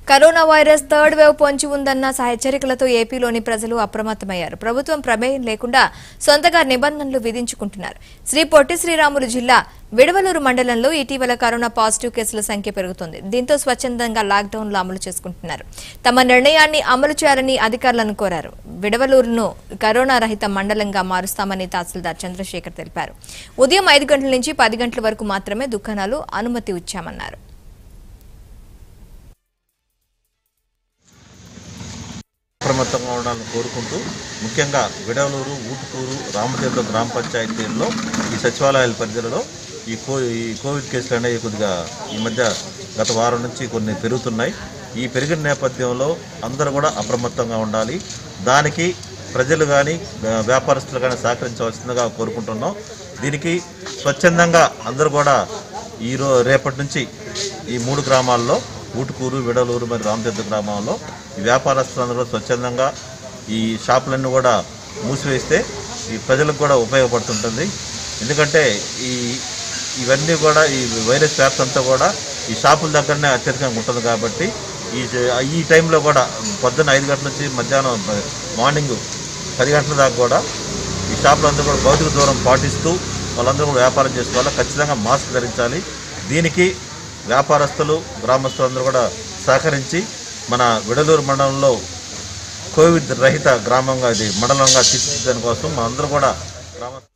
corona virus third wave పొంచి ఉందన్న హెచ్చరికలతో ఏపీలోని ప్రజలు అప్రమత్తమయ్యారు ప్రభుత్వం ప్రమేయం లేకుండా సొంతగా నిబంధనలు విధించుకుంటున్నారు శ్రీ పొట్టి శ్రీరాములు జిల్లా విడవలూరు మండలంలో ఇటీవల కరోనా పాజిటివ్ కేసుల సంఖ్య పెరుగుతోంది దీంతో స్వచ్ఛందంగా లాక్డౌన్లు అమలు చేసుకుంటున్నారు తమ నిర్ణయాన్ని అమలు చేయాలని అధికారులను కోరారు విడవలూరును కరోనా రహిత మండలంగా మారుస్తామని తహసీల్దార్ చంద్రశేఖర్ తెలిపారు ఉదయం ఐదు గంటల నుంచి పది గంటల వరకు మాత్రమే దుకాణాలు అనుమతి ఇచ్చామన్నారు అప్రమత్తంగా ఉండాలని కోరుకుంటూ ముఖ్యంగా విడవలూరు ఊటుకూరు రామతీర్థ గ్రామ పంచాయతీల్లో ఈ సచివాలయాల పరిధిలో ఈ కో ఈ కోవిడ్ కేసులు అనేవి కొద్దిగా ఈ మధ్య గత వారం నుంచి కొన్ని పెరుగుతున్నాయి ఈ పెరిగిన నేపథ్యంలో అందరూ కూడా అప్రమత్తంగా ఉండాలి దానికి ప్రజలు కానీ వ్యాపారస్తులు కానీ సహకరించవలసిందిగా కోరుకుంటున్నాం దీనికి స్వచ్ఛందంగా అందరూ కూడా ఈ రో రేపటి నుంచి ఈ మూడు గ్రామాల్లో ఊటుకూరు విడలూరు మరియు రామతీర్థ గ్రామంలో ఈ వ్యాపారస్తులందరూ కూడా స్వచ్ఛందంగా ఈ షాపులన్నీ కూడా మూసివేస్తే ఈ ప్రజలకు కూడా ఉపయోగపడుతుంటుంది ఎందుకంటే ఈ ఇవన్నీ కూడా ఈ వైరస్ వ్యాప్తి అంతా కూడా ఈ షాపుల దగ్గరనే అత్యధికంగా ఉంటుంది కాబట్టి ఈ ఈ టైంలో కూడా పొద్దున్న ఐదు గంటల నుంచి మధ్యాహ్నం మార్నింగ్ పది గంటల దాకా కూడా ఈ షాపులందరూ కూడా భౌతిక దూరం పాటిస్తూ వాళ్ళందరూ కూడా వ్యాపారం చేసుకోవాలి ఖచ్చితంగా మాస్క్ ధరించాలి దీనికి వ్యాపారస్తులు గ్రామస్తులందరూ కూడా సహకరించి మన విడలూరు మండలంలో కోవిడ్ రహిత గ్రామంగా ఇది మండలంగా తీర్చిదిద్దడం కోసం మనందరూ కూడా గ్రామ